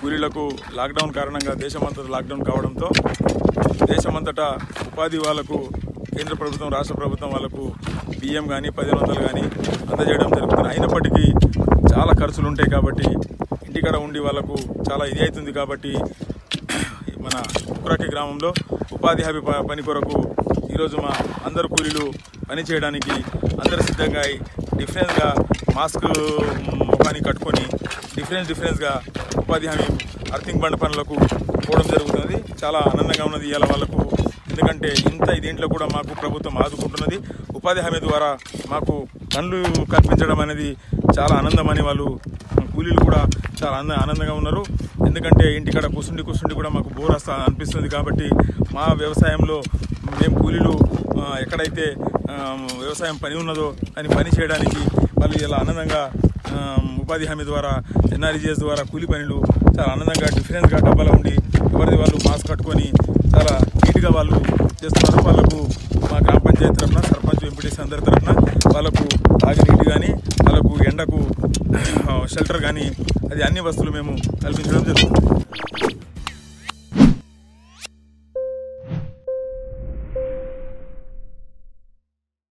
కూలీలకు లాక్డౌన్ కారణంగా దేశమంతటా లాక్డౌన్ కావడంతో దేశమంతటా ఉపాధి వాళ్ళకు కేంద్ర ప్రభుత్వం రాష్ట్ర ప్రభుత్వం వాళ్ళకు బియ్యం కానీ పదిహేను వందలు కానీ అందజేయడం జరుగుతుంది అయినప్పటికీ చాలా ఖర్చులు ఉంటాయి కాబట్టి ఇంటికాడ ఉండి వాళ్ళకు చాలా ఇది అవుతుంది కాబట్టి మన ఉక్రాకి గ్రామంలో ఉపాధి హామీ ప- పని కొరకు ఈరోజు మా అందరు కూలీలు పని చేయడానికి అందరు సిద్ధంగా అయి డిఫరెన్స్గా మాస్క్ ముఖాన్ని కట్టుకొని డిఫరెన్స్ డిఫరెన్స్గా ఉపాధి హామీ అర్థింగ్ బండ పనులకు పోవడం జరుగుతున్నది చాలా ఆనందంగా ఉన్నది ఇవాళ వాళ్ళకు ఎందుకంటే ఇంత దీంట్లో కూడా మాకు ప్రభుత్వం ఆదుకుంటున్నది ఉపాధి హామీ ద్వారా మాకు పనులు కల్పించడం అనేది చాలా ఆనందం అని వాళ్ళు కూలీలు కూడా చాలా ఆనంద ఆనందంగా ఉన్నారు ఎందుకంటే ఇంటికాడ కూర్చుండి కూర్చుండి కూడా మాకు బోర్ వస్తా అనిపిస్తుంది కాబట్టి మా వ్యవసాయంలో మేము కూలీలు ఆ, ఎక్కడైతే ఆ, వ్యవసాయం పని ఉన్నదో అని పని చేయడానికి వాళ్ళు ఇలా ఆనందంగా ఆ, ఉపాధి హామీ ద్వారా ఎన్ఆర్జీఎస్ ద్వారా కూలి పనులు చాలా ఆనందంగా డిఫరెంట్గా డబ్బాలో ఉండి ఎవరిది వాళ్ళు మాస్క్ కట్టుకొని చాలా నీట్గా వాళ్ళు చేస్తున్నారు వాళ్ళకు మా గ్రామ పంచాయతీ తరఫున సర్పంచ్ ఎంపీటీసీ అందరి తరఫున వాళ్ళకు తాగి నీటి కానీ వాళ్ళకు ఎండకు షెల్టర్ కానీ అది అన్ని వస్తువులు మేము కల్పించడం జరుగుతుంది